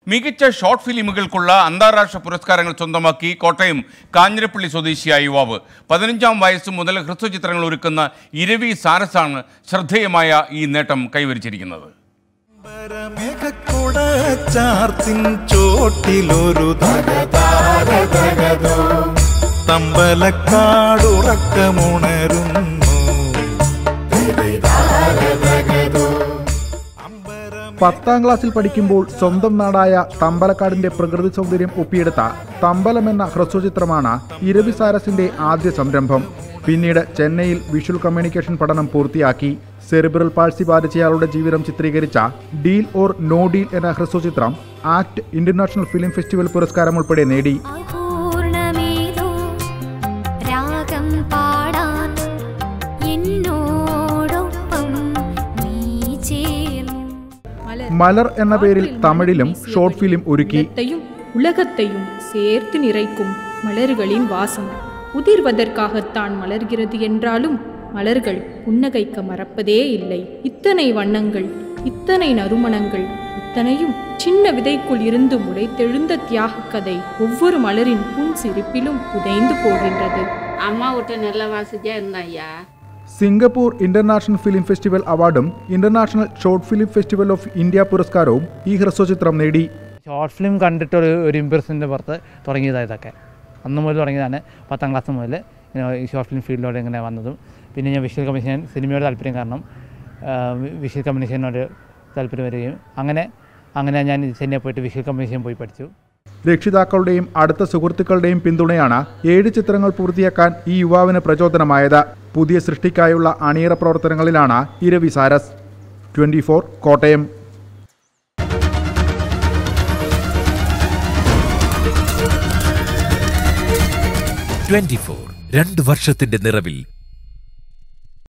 മികച്ച ഷോർട്ട് ഫിലിമുകൾക്കുള്ള അന്താരാഷ്ട്ര പുരസ്കാരങ്ങൾ സ്വന്തമാക്കി കോട്ടയം കാഞ്ഞിരപ്പള്ളി സ്വദേശിയായ യുവാവ് പതിനഞ്ചാം വയസ്സ് മുതൽ ഹ്രസ്വചിത്രങ്ങൾ ഒരുക്കുന്ന ഇരവി സാരസാണ് ശ്രദ്ധേയമായ ഈ നേട്ടം കൈവരിച്ചിരിക്കുന്നത് ചാർത്തിൻ ചോട്ടിലൊരു തകതാരതകതോ തമ്പലക്കാടുറക്കമുണരുന്നു പത്താം ക്ലാസ്സിൽ പഠിക്കുമ്പോൾ സ്വന്തം നാടായ തമ്പലക്കാടിന്റെ പ്രകൃതി സൗന്ദര്യം ഒപ്പിയെടുത്ത തമ്പലം എന്ന ഹ്രസ്വചിത്രമാണ് ഇരവി സാരസിന്റെ ആദ്യ സംരംഭം പിന്നീട് ചെന്നൈയിൽ വിഷ്വൽ കമ്മ്യൂണിക്കേഷൻ പഠനം പൂർത്തിയാക്കി സെറിബ്രൽ പാഴ്സി ബാധിച്ചയാളുടെ ജീവിതം ചിത്രീകരിച്ച ഡീൽ ഓർ നോ ഡീൽ എന്ന ഹ്രസ്വചിത്രം ആക്ട് ഇന്റർനാഷണൽ ഫിലിം ഫെസ്റ്റിവൽ പുരസ്കാരം ഉൾപ്പെടെ നേടി പൂർണമേതോ രാഗം പാടാൻ എന്നോടൊപ്പം നീ ചേർന്നു മലർ എന്ന പേരിൽ തമിഴിലും ഷോർട്ട് ഫിലിം ഒരുക്കി உள்ளத்தையும் உலகத்தையும் சேர்த்து நிறைக்கும் மலர்களின் வாசம் உதிர்வதற்காகத்தான் மலர்கிறது என்றாலும் மலர்கள் புன்னகைக்க மறப்பதே இல்லை இத்தனை வண்ணங்கள் இத்தனை நறுமணங்கள் இத்தனையும் சின்ன விதைக்குள் இருந்து முளைத்தெழுந்த தியாகக் கதை ஒவ்வொரு மலரின் புன் சிரிப்பிலும் புதைந்து போகின்றது அம்மா விட்டு நல்ல வசதியாக இருந்தேன் ஐயா സിംഗപ്പൂർ ഇന്റർനാഷണൽ ഫിലിം ഫെസ്റ്റിവൽ അവാർഡും international short film festival of India പുരസ്കാരവും ഈ ഹ്രസ്വചിത്രം നേടി ഷോർട്ട് ഫിലിം കണ്ടിട്ട് ഒരു ഒരു ഇമ്പ്രഷൻ്റെ പുറത്ത് തുടങ്ങിയതാണ് ഇതൊക്കെ അന്ന് മുതൽ തുടങ്ങിയതാണ് പത്താം ക്ലാസ് മുതൽ ഇങ്ങനെ ഈ ഷോർട്ട് ഫിലിം ഫീൽഡിലോട്ട് ഇങ്ങനെ വന്നതും പിന്നെ ഞാൻ വിഷ്വൽ കമ്മീഷൻ സിനിമയോട് താല്പര്യം കാരണം ആ, വിഷ്വൽ കമ്മീഷനോട് താല്പര്യം വരികയും അങ്ങനെ അങ്ങനെ ഞാൻ ചെന്നൈ പോയിട്ട് വിഷ്വൽ കമ്മീഷൻ പോയി പഠിച്ചു രക്ഷിതാക്കളുടെയും അടുത്ത സുഹൃത്തുക്കളുടെയും പിന്തുണയാണ് ഏഴ് ചിത്രങ്ങൾ പൂർത്തിയാക്കാൻ ഈ യുവാവിന് പ്രചോദനമായത് പുതിയ സൃഷ്ടിക്കായുള്ള അണിയറ പ്രവർത്തനങ്ങളിലാണ് Iravi Saras twenty Kottayam twenty four രണ്ട് വർഷത്തിന്റെ നിറവിൽ